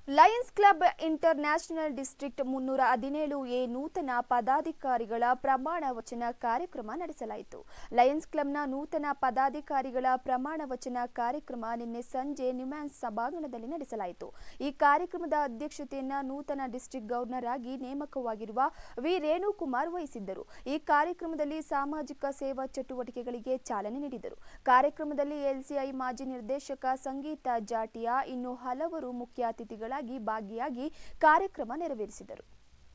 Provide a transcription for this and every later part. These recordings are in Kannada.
Lions club international district ಮುನ್ನೂರ ಹದಿನೇಳು ಎ ನೂತನ ಪದಾಧಿಕಾರಿಗಳ ಪ್ರಮಾಣ ವಚನ ಕಾರ್ಯಕ್ರಮ ನಡೆಸಲಾಯಿತು ಲಯನ್ಸ್ ಕ್ಲಬ್ನ ನೂತನ ಪದಾಧಿಕಾರಿಗಳ ಪ್ರಮಾಣ ವಚನ ಕಾರ್ಯಕ್ರಮ ನಿನ್ನೆ ಸಂಜೆ ನ್ಯೂಮ್ಯಾನ್ಸ್ ಸಭಾಂಗಣದಲ್ಲಿ ನಡೆಸಲಾಯಿತು ಈ ಕಾರ್ಯಕ್ರಮದ ಅಧ್ಯಕ್ಷತೆಯನ್ನ ನೂತನ ಡಿಸ್ಟ್ರಿಕ್ಟ್ ಗವರ್ನರ್ ಆಗಿ ನೇಮಕವಾಗಿರುವ ವಿ ರೇಣುಕುಮಾರ್ ವಹಿಸಿದ್ದರು ಈ ಕಾರ್ಯಕ್ರಮದಲ್ಲಿ ಸಾಮಾಜಿಕ ಸೇವಾ ಚಟುವಟಿಕೆಗಳಿಗೆ ಚಾಲನೆ ನೀಡಿದರು ಕಾರ್ಯಕ್ರಮದಲ್ಲಿ ಎಲ್ಸಿಐ ಮಾಜಿ ನಿರ್ದೇಶಕ ಸಂಗೀತ ಜಾಟಿಯಾ ಇನ್ನು ಹಲವರು ಮುಖ್ಯ ಅತಿಥಿಗಳಾಗಿ ಭಾಗಿಯಾಗಿ ಕಾರ್ಯಕ್ರಮ ನೆರವೇರಿಸಿದರು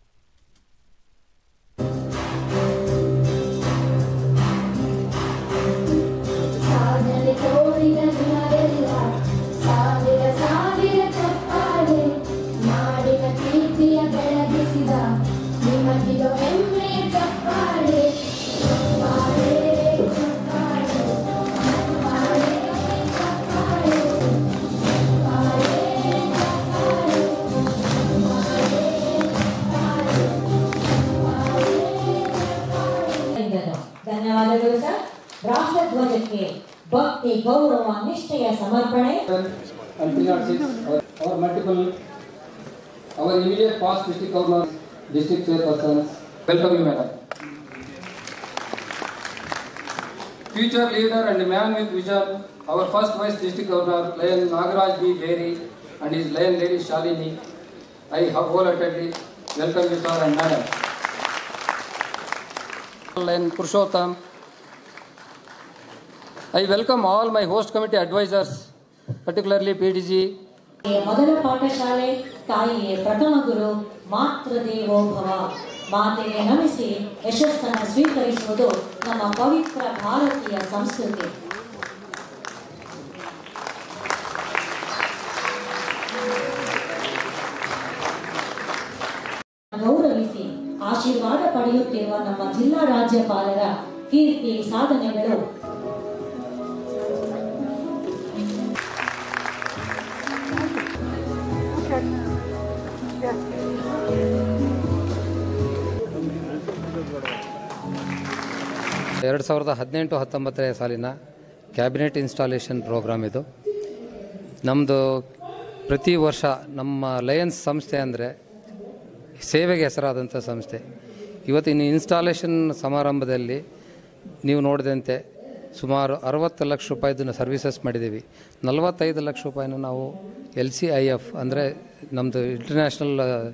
ಸಾಧನೆ ತೋರಿದ ದಿನವೆಲ್ಲ ಸಾವಿರ ಸಾವಿರ ಚಪ್ಪಾಳೆ ನಾಡಿನ ಕೀರ್ತಿಯ ಬೆಳಗಿಸಿದ ನಿಮಗಿದು ಹೆಮ್ಮೆಯ ಚಪ್ಪಾಳೆ ಚಪ್ಪಾಳೆ ಚಪ್ಪಾಳೆ ಚಪ್ಪಾಳೆ ಚಪ್ಪಾಳೆ ಇದ್ದನು ಧನ್ಯವಾದಗಳು ಸರ್ ರಾಷ್ಟ್ರಧ್ವಜಕ್ಕೆ ಭಕ್ತಿ ಗೌರವ ನಿಷ್ಠೆಯ ಸಮರ್ಪಣೆ and 306 our, our multiple our immediate past district governor district chairpersons welcome you madam future leader and man with vision our first vice district governor lion nagaraj b Berry and his lion lady shalini i have wholeheartedly welcome you sir and madam lion purushottam i welcome all my host committee advisors particularly pdg ಮೊದಲ ಪಾಠಶಾಲೆ ತಾಯಿಯೇ ಪ್ರಥಮ ಗುರು ಮಾತೃದೇವೋಭವ ಮಾತೆಗೆ ನಮಿಸಿ ಯಶಸ್ಸನ್ನು ಸ್ವೀಕರಿಸುವುದು ನಮ್ಮ ಪವಿತ್ರ ಭಾರತೀಯ ಸಂಸ್ಕೃತಿ ಗೌರವಿಸಿ ಆಶೀರ್ವಾದ ಪಡೆಯುತ್ತಿರುವ ನಮ್ಮ ಜಿಲ್ಲಾ ರಾಜ್ಯಪಾಲರ ಕೀರ್ತಿ ಸಾಧನೆಗಳು ಎರಡು ಸಾವಿರದ ಹದಿನೆಂಟು ಹತ್ತೊಂಬತ್ತನೇ ಸಾಲಿನ ಕ್ಯಾಬಿನೆಟ್ ಇನ್ಸ್ಟಾಲೇಷನ್ ಪ್ರೋಗ್ರಾಮ್ ಇದು ನಮ್ಮದು ಪ್ರತಿ ವರ್ಷ ನಮ್ಮ ಲಯನ್ಸ್ ಸಂಸ್ಥೆ ಅಂದರೆ ಸೇವೆಗೆ ಹೆಸರಾದಂಥ ಸಂಸ್ಥೆ ಇವತ್ತಿನ ಇನ್ಸ್ಟಾಲೇಷನ್ ಸಮಾರಂಭದಲ್ಲಿ ನೀವು ನೋಡಿದಂತೆ ಸುಮಾರು ಅರವತ್ತು ಲಕ್ಷ ರೂಪಾಯಿದನ್ನು ಸರ್ವಿಸಸ್ ಮಾಡಿದ್ದೀವಿ ನಲವತ್ತೈದು ಲಕ್ಷ ರೂಪಾಯಿನ ನಾವು ಎಲ್ ಸಿ ಐ ಎಫ್ ಅಂದರೆ ನಮ್ಮದು ಇಂಟರ್ನ್ಯಾಷನಲ್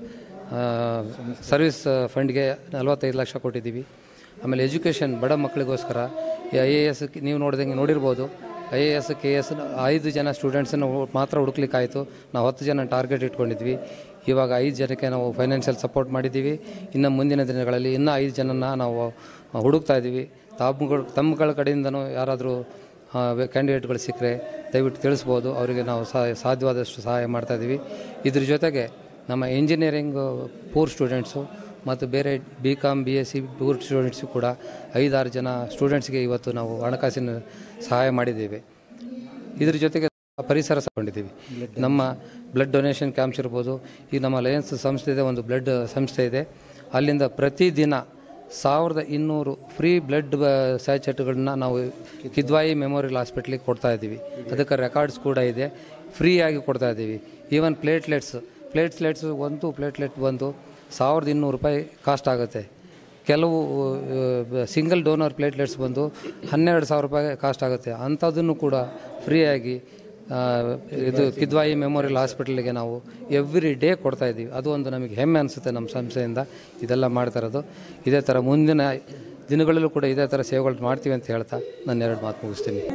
ಸರ್ವಿಸ್ ಫಂಡ್ಗೆ ನಲವತ್ತೈದು ಲಕ್ಷ ಕೊಟ್ಟಿದ್ದೀವಿ ಆಮೇಲೆ ಎಜುಕೇಷನ್ ಬಡ ಮಕ್ಕಳಿಗೋಸ್ಕರ ಈ ಐ ಎ ಎಸ್ ನೀವು ನೋಡಿದಂಗೆ ನೋಡಿರ್ಬೋದು I A S K S ಐದು ಜನ ಸ್ಟೂಡೆಂಟ್ಸನ್ನು ಮಾತ್ರ ಹುಡುಕ್ಲಿಕ್ಕಾಯಿತು ನಾವು ಹತ್ತು ಜನ ಟಾರ್ಗೆಟ್ ಇಟ್ಕೊಂಡಿದ್ವಿ ಇವಾಗ ಐದು ಜನಕ್ಕೆ ನಾವು ಫೈನಾನ್ಷಿಯಲ್ ಸಪೋರ್ಟ್ ಮಾಡಿದ್ದೀವಿ ಇನ್ನು ಮುಂದಿನ ದಿನಗಳಲ್ಲಿ ಇನ್ನೂ ಐದು ಜನನ ನಾವು ಹುಡುಕ್ತಾ ಇದ್ದೀವಿ ತಮ್ಮಗಳು ತಮ್ಮಗಳ ಕಡೆಯಿಂದನೂ ಯಾರಾದರೂ ಕ್ಯಾಂಡಿಡೇಟ್ಗಳು ಸಿಕ್ಕರೆ ದಯವಿಟ್ಟು ತಿಳಿಸ್ಬೋದು ಅವರಿಗೆ ನಾವು ಸಹ ಸಾಧ್ಯವಾದಷ್ಟು ಸಹಾಯ ಮಾಡ್ತಾ ಇದ್ದೀವಿ ಇದ್ರ ಜೊತೆಗೆ ನಮ್ಮ ಇಂಜಿನಿಯರಿಂಗ್ ಪೂರ್ ಸ್ಟೂಡೆಂಟ್ಸು ಮತ್ತು ಬೇರೆ B Com B S C poor students ಕೂಡ ಐದಾರು ಜನ ಸ್ಟೂಡೆಂಟ್ಸ್ಗೆ ಇವತ್ತು ನಾವು ಹಣಕಾಸಿನ ಸಹಾಯ ಮಾಡಿದ್ದೇವೆ ಇದ್ರ ಜೊತೆಗೆ ಪರಿಸರ ತಗೊಂಡಿದ್ದೀವಿ ನಮ್ಮ ಬ್ಲಡ್ ಡೊನೇಷನ್ ಕ್ಯಾಂಪ್ಸ್ ಇರ್ಬೋದು ಈ ನಮ್ಮ ಲಯನ್ಸ್ ಸಂಸ್ಥೆ ಇದೆ ಒಂದು ಬ್ಲಡ್ ಸಂಸ್ಥೆ ಇದೆ ಅಲ್ಲಿಂದ ಪ್ರತಿದಿನ ಸಾವಿರದ ಇನ್ನೂರು ಫ್ರೀ ಬ್ಲಡ್ ಸ್ಯಾಚೆಟ್ಗಳನ್ನ ನಾವು ಕಿದ್ವಾಯಿ ಮೆಮೋರಿಯಲ್ ಹಾಸ್ಪಿಟ್ಲಿಗೆ ಕೊಡ್ತಾ ಇದ್ದೀವಿ ಅದಕ್ಕೆ ರೆಕಾರ್ಡ್ಸ್ ಕೂಡ ಇದೆ ಫ್ರೀಯಾಗಿ ಕೊಡ್ತಾ ಇದ್ದೀವಿ ಈವನ್ ಪ್ಲೇಟ್ಲೆಟ್ಸ್ ಪ್ಲೇಟ್ಲೆಟ್ಸ್ ಒಂದು ಪ್ಲೇಟ್ಲೆಟ್ ಬಂದು ಸಾವಿರದ ಇನ್ನೂರು ರೂಪಾಯಿ ಕಾಸ್ಟ್ ಆಗುತ್ತೆ ಕೆಲವು ಸಿಂಗಲ್ ಡೋನರ್ ಪ್ಲೇಟ್ಲೆಟ್ಸ್ ಬಂದು ಹನ್ನೆರಡು ಸಾವಿರ ರೂಪಾಯಿ ಕಾಸ್ಟ್ ಆಗುತ್ತೆ ಅಂಥದ್ದನ್ನು ಕೂಡ ಫ್ರೀಯಾಗಿ ಆ, ಇದು ಕಿದ್ವಾಯಿ ಮೆಮೋರಿಯಲ್ ಹಾಸ್ಪಿಟಲ್ಗೆ ನಾವು ಎವ್ರಿ ಡೇ ಕೊಡ್ತಾ ಇದ್ದೀವಿ ಅದು ಒಂದು ನಮಗೆ ಹೆಮ್ಮೆ ಅನಿಸುತ್ತೆ ನಮ್ಮ ಸಂಸ್ಥೆಯಿಂದ ಇದೆಲ್ಲ ಮಾಡ್ತಾ ಇರೋದು ಇದೇ ಥರ ಮುಂದಿನ ದಿನಗಳಲ್ಲೂ ಕೂಡ ಇದೇ ಥರ ಸೇವೆಗಳು ಮಾಡ್ತೀವಿ ಅಂತ ಹೇಳ್ತಾ ನಾನು ಎರಡು ಮಾತು ಮುಗಿಸ್ತೀನಿ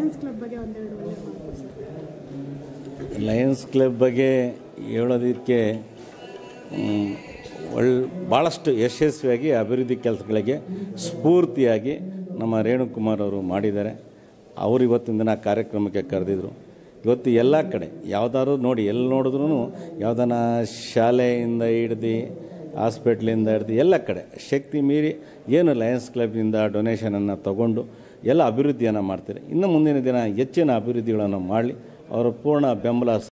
ಲಯನ್ಸ್ ಕ್ಲಬ್ ಬಗ್ಗೆ ಹೇಳೋದಕ್ಕೆ ಮ್, ಒಳ್ ಭಾಳಷ್ಟು ಯಶಸ್ವಿಯಾಗಿ ಅಭಿವೃದ್ಧಿ ಕೆಲಸಗಳಿಗೆ ಸ್ಫೂರ್ತಿಯಾಗಿ ನಮ್ಮ ರೇಣುಕುಮಾರ್ ಅವರು ಮಾಡಿದ್ದಾರೆ ಅವರು ಇವತ್ತಿನ ದಿನ ಕಾರ್ಯಕ್ರಮಕ್ಕೆ ಕರೆದಿದ್ರು ಇವತ್ತು ಎಲ್ಲ ಕಡೆ ಯಾವ್ದಾದ್ರು ನೋಡಿ ಎಲ್ಲಿ ನೋಡಿದ್ರೂ ಯಾವ್ದಾನ ಶಾಲೆಯಿಂದ ಹಿಡ್ದು ಹಾಸ್ಪಿಟ್ಲಿಂದ ಹಿಡ್ದು ಎಲ್ಲ ಕಡೆ ಶಕ್ತಿ ಮೀರಿ ಏನು ಲಯನ್ಸ್ ಕ್ಲಬ್ನಿಂದ ಡೊನೇಷನನ್ನು ತಗೊಂಡು ಎಲ್ಲ ಅಭಿವೃದ್ಧಿಯನ್ನು ಮಾಡ್ತಾರೆ ಇನ್ನು ಮುಂದಿನ ದಿನ ಹೆಚ್ಚಿನ ಅಭಿವೃದ್ಧಿಗಳನ್ನು ಮಾಡಲಿ ಅವರ ಪೂರ್ಣ ಬೆಂಬಲ